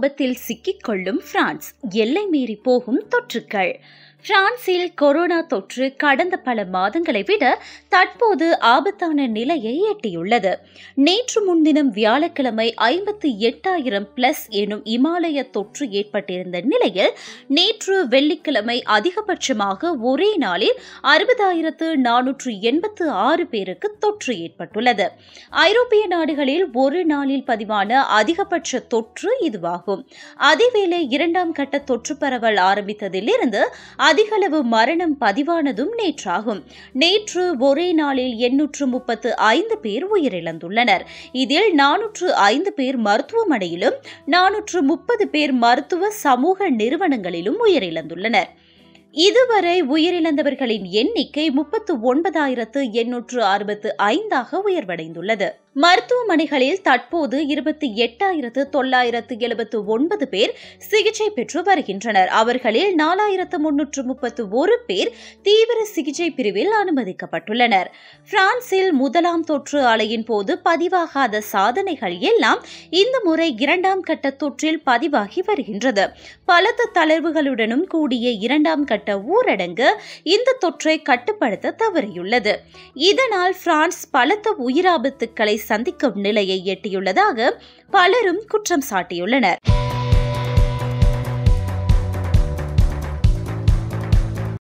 ஆபத்தில் சிக்கிக்கொள்ளும் பிரான்ஸ் எல்லை மீறி போகும் தொற்றுக்கள் பிரான்சில் கொரோனா தொற்று கடந்த பல மாதங்களை விட தற்போது ஆபத்தான நிலையை எட்டியுள்ளது நேற்று முன்தினம் வியாழக்கிழமை ஐம்பத்தி எட்டாயிரம் பிளஸ் எனும் இமாலய தொற்று ஏற்பட்டிருந்த நிலையில் நேற்று வெள்ளிக்கிழமை அதிகபட்சமாக ஒரே நாளில் அறுபதாயிரத்து நானூற்று எண்பத்து ஆறு பேருக்கு தொற்று ஏற்பட்டுள்ளது ஐரோப்பிய நாடுகளில் ஒரு நாளில் பதிவான அதிகபட்ச தொற்று இதுவாகும் அதேவேளை இரண்டாம் கட்ட தொற்று பரவல் ஆரம்பித்ததிலிருந்து அதிகளவு மரணம் பதிவானதும் நேற்றாகும் நேற்று ஒரே நாளில் எண்ணூற்று முப்பத்து ஐந்து பேர் உயிரிழந்துள்ளனர் இதில் நானூற்று ஐந்து பேர் மருத்துவமனையிலும் நானூற்று முப்பது பேர் மருத்துவ சமூக நிறுவனங்களிலும் உயிரிழந்துள்ளனர் இதுவரை உயிரிழந்தவர்களின் எண்ணிக்கை முப்பத்து ஒன்பதாயிரத்து எண்ணூற்று அறுபத்து ஐந்தாக உயர்வடைந்துள்ளது மருத்துவமனைகளில் தற்போது இருபத்தி எட்டாயிரத்து தொள்ளாயிரத்து எழுபத்து ஒன்பது பேர் சிகிச்சை பெற்று வருகின்றனர் அவர்களில் நாலாயிரத்து முன்னூற்று முப்பத்து ஒரு பேர் தீவிர சிகிச்சை பிரிவில் அனுமதிக்கப்பட்டுள்ளனர் பிரான்சில் முதலாம் தொற்று அலையின் போது பதிவாகாத சாதனைகள் எல்லாம் இந்த முறை இரண்டாம் கட்ட தொற்றில் பதிவாகி வருகின்றது பலத்த தளர்வுகளுடனும் கூடிய இரண்டாம் கட்ட ஊரடங்கு இந்த தொற்றை கட்டுப்படுத்த தவறியுள்ளது இதனால் பிரான்ஸ் பலத்த உயிராபத்துக்களை சந்திக்கும் நிலையை எட்டியுள்ளதாக பலரும் குற்றம் சாட்டியுள்ளனர்